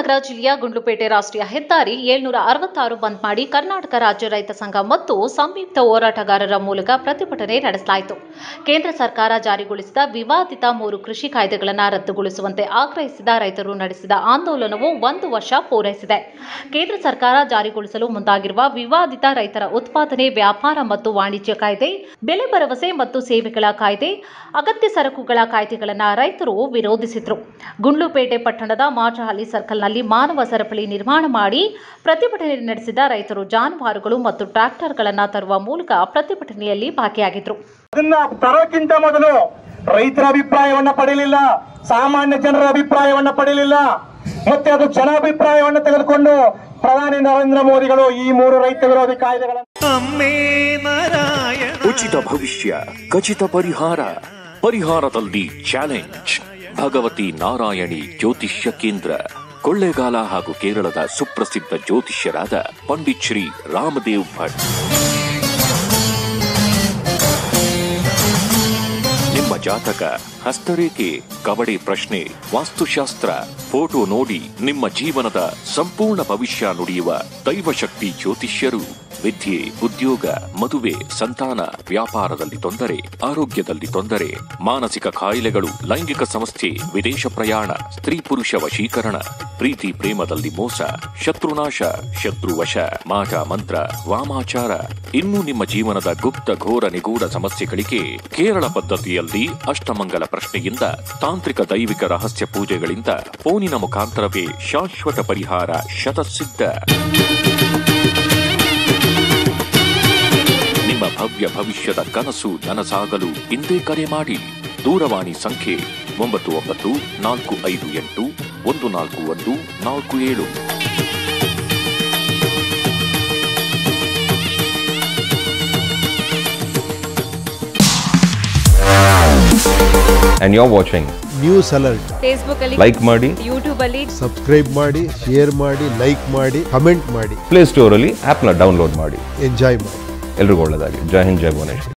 ಚಾಮರಾಜನಗರ ಜಿಲ್ಲೆಯ ಗುಂಡ್ಲುಪೇಟೆ ರಾಷ್ಟ್ರೀಯ ಹೆದ್ದಾರಿ ಏಳ್ನೂರ ಅರವತ್ತಾರು ಬಂದ್ ಮಾಡಿ ಕರ್ನಾಟಕ ರಾಜ್ಯ ರೈತ ಸಂಘ ಮತ್ತು ಸಂಯುಕ್ತ ಹೋರಾಟಗಾರರ ಮೂಲಕ ಪ್ರತಿಭಟನೆ ನಡೆಸಲಾಯಿತು ಕೇಂದ್ರ ಸರ್ಕಾರ ಜಾರಿಗೊಳಿಸಿದ ವಿವಾದಿತ ಮೂರು ಕೃಷಿ ಕಾಯ್ದೆಗಳನ್ನು ರದ್ದುಗೊಳಿಸುವಂತೆ ಆಗ್ರಹಿಸಿದ ರೈತರು ನಡೆಸಿದ ಆಂದೋಲನವು ಒಂದು ವರ್ಷ ಪೂರೈಸಿದೆ ಕೇಂದ್ರ ಸರ್ಕಾರ ಜಾರಿಗೊಳಿಸಲು ಮುಂದಾಗಿರುವ ವಿವಾದಿತ ರೈತರ ಉತ್ಪಾದನೆ ವ್ಯಾಪಾರ ಮತ್ತು ವಾಣಿಜ್ಯ ಕಾಯ್ದೆ ಬೆಲೆ ಭರವಸೆ ಮತ್ತು ಸೇವೆಗಳ ಕಾಯ್ದೆ ಅಗತ್ಯ ಸರಕುಗಳ ಕಾಯ್ದೆಗಳನ್ನು ರೈತರು ವಿರೋಧಿಸಿದರು ಗುಂಡ್ಲುಪೇಟೆ ಪಟ್ಟಣದ ಮಾಚಹಳ್ಳಿ ಸರ್ಕಲ್ನಲ್ಲಿ ಮಾನವ ಸರಪಳಿ ನಿರ್ಮಾಣ ಮಾಡಿ ಪ್ರತಿಭಟನೆ ನಡೆಸಿದ ರೈತರು ಜಾನುವಾರುಗಳು ಮತ್ತು ಟ್ರ್ಯಾಕ್ಟರ್ಗಳನ್ನು ತರುವ ಮೂಲಕ ಪ್ರತಿಭಟನೆಯಲ್ಲಿ ಭಾಗಿಯಾಗಿದ್ದರು ಅದನ್ನ ತರೋಕ್ಕಿಂತ ಮೊದಲು ರೈತರ ಅಭಿಪ್ರಾಯವನ್ನ ಪಡೆಯಲಿಲ್ಲ ಸಾಮಾನ್ಯ ಜನರ ಅಭಿಪ್ರಾಯವನ್ನ ಪಡೆಯಲಿಲ್ಲ ಮತ್ತೆ ಅದು ಜನಾಭಿಪ್ರಾಯವನ್ನ ತೆಗೆದುಕೊಂಡು ಪ್ರಧಾನಿ ನರೇಂದ್ರ ಮೋದಿಗಳು ಈ ಮೂರು ರೈತ ವಿರೋಧಿ ಕಾಯ್ದೆಗಳನ್ನು ಅಮ್ಮೇ ನಾರಾಯಣ ಉಚಿತ ಭವಿಷ್ಯ ಖಚಿತ ಪರಿಹಾರ ಪರಿಹಾರದಲ್ಲಿ ಚಾಲೆಂಜ್ ಭಗವತಿ ನಾರಾಯಣಿ ಜ್ಯೋತಿಷ್ಯ ಕೇಂದ್ರ ಕೊಳ್ಳೇಗಾಲ ಹಾಗೂ ಕೇರಳದ ಸುಪ್ರಸಿದ್ಧ ಜ್ಯೋತಿಷ್ಯರಾದ ಪಂಡಿತ್ ಶ್ರೀ ರಾಮದೇವ್ ಭಟ್ ನಿಮ್ಮ ಜಾತಕ ಹಸ್ತರೇಖೆ ಕಬಡ್ಡಿ ಪ್ರಶ್ನೆ ವಾಸ್ತುಶಾಸ್ತ್ರ ಫೋಟೋ ನೋಡಿ ನಿಮ್ಮ ಜೀವನದ ಸಂಪೂರ್ಣ ಭವಿಷ್ಯ ನುಡಿಯುವ ದೈವಶಕ್ತಿ ಜ್ಯೋತಿಷ್ಯರು ವಿದ್ಯೆ ಉದ್ಯೋಗ ಮದುವೆ ಸಂತಾನ ವ್ಯಾಪಾರದಲ್ಲಿ ತೊಂದರೆ ಆರೋಗ್ಯದಲ್ಲಿ ತೊಂದರೆ ಮಾನಸಿಕ ಕಾಯಿಲೆಗಳು ಲೈಂಗಿಕ ಸಮಸ್ಯೆ ವಿದೇಶ ಪ್ರಯಾಣ ಸ್ತ್ರೀ ಪುರುಷ ವಶೀಕರಣ ಪ್ರೀತಿ ಪ್ರೇಮದಲ್ಲಿ ಮೋಸ ಶತ್ರುನಾಶ ಶತ್ರುವಶ ಮಾಟ ಮಂತ್ರ ವಾಮಾಚಾರ ಇನ್ನು ನಿಮ್ಮ ಜೀವನದ ಗುಪ್ತ ಘೋರ ನಿಗೂಢ ಸಮಸ್ಯೆಗಳಿಗೆ ಕೇರಳ ಪದ್ಧತಿಯಲ್ಲಿ ಅಷ್ಟಮಂಗಲ ಪ್ರಶ್ನೆಯಿಂದ ತಾಂತ್ರಿಕ ದೈವಿಕ ರಹಸ್ಯ ಪೂಜೆಗಳಿಂದ ಫೋನಿನ ಮುಖಾಂತರವೇ ಶಾಶ್ವತ ಪರಿಹಾರ ಶತಸಿದ್ಧ ನಿಮ್ಮ ಭವ್ಯ ಭವಿಷ್ಯದ ಕನಸು ನನಸಾಗಲು ಇಂದೇ ಕರೆ ಮಾಡಿ ದೂರವಾಣಿ ಸಂಖ್ಯೆ ಒಂಬತ್ತು ಒಂಬತ್ತು ನಾಲ್ಕು ಐದು ಎಂಟು ಒಂದು ನಾಲ್ಕು ಒಂದು ನಾಲ್ಕು ಏಳು and you're watching news alert Facebook ಅಲ್ಲಿ ಲೈಕ್ ಮಾಡಿ ಯೂಟ್ಯೂಬ್ ಅಲ್ಲಿ ಸಬ್ಸ್ಕ್ರೈಬ್ ಮಾಡಿ ಶೇರ್ ಮಾಡಿ ಲೈಕ್ ಮಾಡಿ ಕಮೆಂಟ್ ಮಾಡಿ ಪ್ಲೇ ಸ್ಟೋರಲ್ಲಿ ಆ್ಯಪ್ನ ಡೌನ್ಲೋಡ್ ಮಾಡಿ ಎಂಜಾಯ್ ಮಾಡಿ ಎಲ್ರಿಗೂ ಒಳ್ಳೆಯದಾಗಿ ಜೈ ಹಿಂದ್ ಜೈ ಭುವನೇಶ್ವರಿ